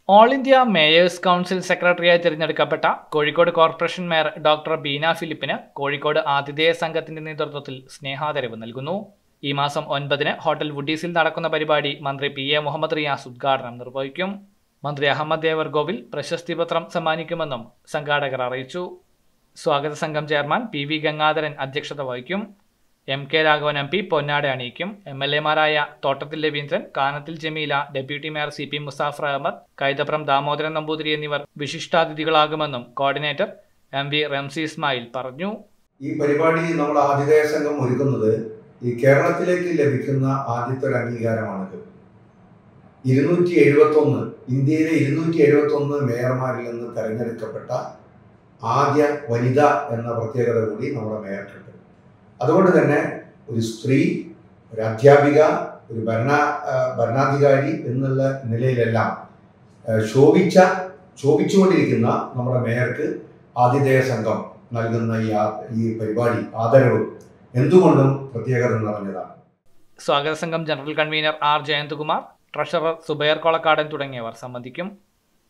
all India Mayers council സെക്രട്ടറിയായി തിരഞ്ഞെടുക്കപ്പെട്ട Kozhikode corporation mayor doctor Beena ഫിലിപ്പിന് കോഴിക്കോട് ആതിഥേയ സംഘത്തിന്റെ നേതൃത്വത്തിൽ സ്നേഹാദരവ് നൽകുന്നു ഈ മാസം ഒൻപതിന് ഹോട്ടൽ വുഡീസിൽ നടക്കുന്ന പരിപാടി മന്ത്രി പി എ മുഹമ്മദ് റിയാസ് ഉദ്ഘാടനം നിർവഹിക്കും മന്ത്രി അഹമ്മദ് ദേവർഗോവിൽ പ്രശസ്തി പത്രം സമ്മാനിക്കുമെന്നും സംഘാടകർ അറിയിച്ചു സ്വാഗത സംഘം ചെയർമാൻ പി വി ഗംഗാധരൻ അധ്യക്ഷത വഹിക്കും M K Raghavan M P പൊന്നാട അണിയിക്കും എം എൽ എമാരായ Thottathil Raveendran Kanathil Jameela deputy mayor C P Musafar Ahammed Kaithapram Damodaran Namboothiri എന്നിവർ വിശിഷ്ടാതിഥികളാകുമെന്നും coordinator M V Ramsi Ismail പറഞ്ഞു ഈ പരിപാടി നമ്മൾ ആതിഥേയ സംഘം ഒരുക്കുന്നത് ഈ കേരളത്തിലേക്ക് ലഭിക്കുന്ന ആദ്യത്തെ ഒരു അംഗീകാരമാണിത് ഇരുന്നൂറ്റി എഴുപത്തി ഒന്ന് ഇന്ത്യയിലെ ഇരുന്നൂറ്റി എഴുപത്തി ഒന്ന് മേയർമാരിൽ നിന്ന് തെരഞ്ഞെടുക്കപ്പെട്ട ആദ്യ വനിത എന്ന പ്രത്യേകത കൂടി നമ്മുടെ മേയർക്കുണ്ട് അതുകൊണ്ട് തന്നെ ഒരു സ്ത്രീ ഒരു അധ്യാപിക ഒരു ഭരണ ആ, ഭരണാധികാരി എന്നുള്ള നിലയിലെല്ലാം ആ, ശോഭിച്ച ശോഭിച്ചുകൊണ്ടിരിക്കുന്ന നമ്മുടെ മേയർക്ക് ആതിഥേയ സംഘം നൽകുന്ന ഈ ആ- ഈ പരിപാടി ആദരവ് എന്തുകൊണ്ടും പ്രത്യേകത നിറഞ്ഞതാണ് സ്വാഗത സംഘം general convener R Jayanthakumar treasurer Zubair Kolakkadan തുടങ്ങിയവർ സംബന്ധിക്കും